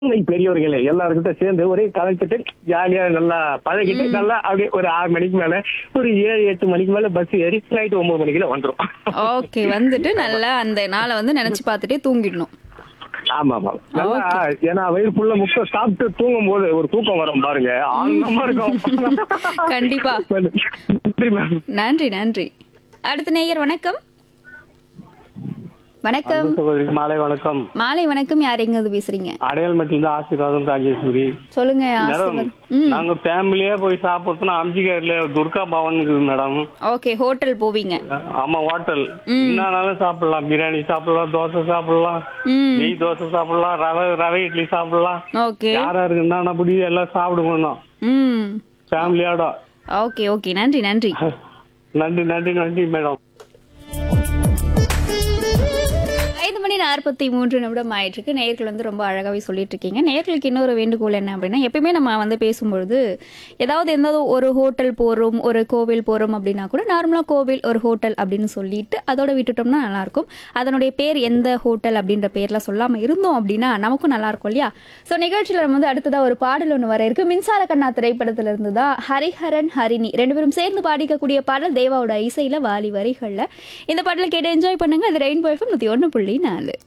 உண்மை பெரியவர்களே எல்லாருக்கிட்ட சேர்ந்து ஒரே கலந்துட்டு ஜாலியா நல்லா பழகிட்டு நல்லா அப்படியே ஒரு ஆறு மணிக்கு மேல ஒரு ஏழு எட்டு மணிக்கு மேல பஸ் ஏறி நைட் ஒன்பது மணிக்குள்ள வந்துரும் ஓகே வந்துட்டு நல்லா அந்த நாளை வந்து நினைச்சு பார்த்துட்டே தூங்கிடணும் ஆமா ஆமா நல்லா ஏன்னா வயிறு ஃபுல்லா முட்டை சாப்பிட்டு தூங்கும் போது ஒரு தூக்கம் வரும் பாருங்க ஆனந்தமா இருக்கும் கண்டிப்பா நன்றி மேம் நன்றி நன்றி அடுத்த நேயர் வணக்கம் வணக்கம் சகோதரி மாலை வணக்கம் மாலை வணக்கம் யார் எங்க இருந்து பேசுறீங்க அடையாளமட்டில இருந்து ஆசீர்வாதம் ராஜேஸ்வரி சொல்லுங்க மேடம் ஆசீர்வாத் ம் நாங்க ஃபேமிலியே போய் சாப்பிட்டோம்னா அம்ஜிகார்ல துர்கா பவன் இருக்குது மேடம் ஓகே ஹோட்டல் போவீங்க ஆமா ஹோட்டல் என்னன்னாலும் சாப்பிடலாம் பிரியாணி சாப்பிடலாம் தோசை சாப்பிடலாம் ம் நெய் தோசை சாப்பிடலாம் ரவை ரவை இட்லி சாப்பிடலாம் ஓகே யாரா இருக்கு என்னென்ன பிடிக்கும் எல்லாம் சாப்பிடுவோம் தான் ம் ஃபேமிலியோட ஓகே ஓகே நன்றி நன்றி நன்றி நன்றி நன்றி மேடம் ஐந்து மணி நாற்பத்தி மூன்று நிமிடம் ஆயிட்டு இருக்கு நேயர்கள் வந்து ரொம்ப அழகாவே சொல்லிட்டு இருக்கீங்க நேயர்களுக்கு இன்னொரு வேண்டுகோள் என்ன அப்படின்னா எப்பயுமே நம்ம வந்து பேசும்பொழுது ஏதாவது எந்த ஒரு ஹோட்டல் போறோம் ஒரு கோவில் போறோம் அப்படின்னா கூட நார்மலா கோவில் ஒரு ஹோட்டல் அப்படின்னு சொல்லிட்டு அதோட விட்டுட்டோம்னா நல்லா இருக்கும் அதனுடைய பேர் எந்த ஹோட்டல் அப்படின்ற பேர்ல சொல்லாம இருந்தோம் அப்படின்னா நமக்கும் நல்லா இருக்கும் இல்லையா ஸோ நிகழ்ச்சியில நம்ம வந்து அடுத்ததா ஒரு பாடல் ஒன்று வர இருக்கு மின்சார கண்ணா திரைப்படத்துல இருந்து தான் ஹரிஹரன் ஹரிணி ரெண்டு பேரும் சேர்ந்து பாடிக்கக்கூடிய பாடல் தேவாவோட இசையில வாலி வரிகள்ல இந்த பாடலை கேட்டு என்ஜாய் பண்ணுங்க அது ரெயின்போ எஃப்எம் நூத்தி ஒன்று புள்ளி நாலு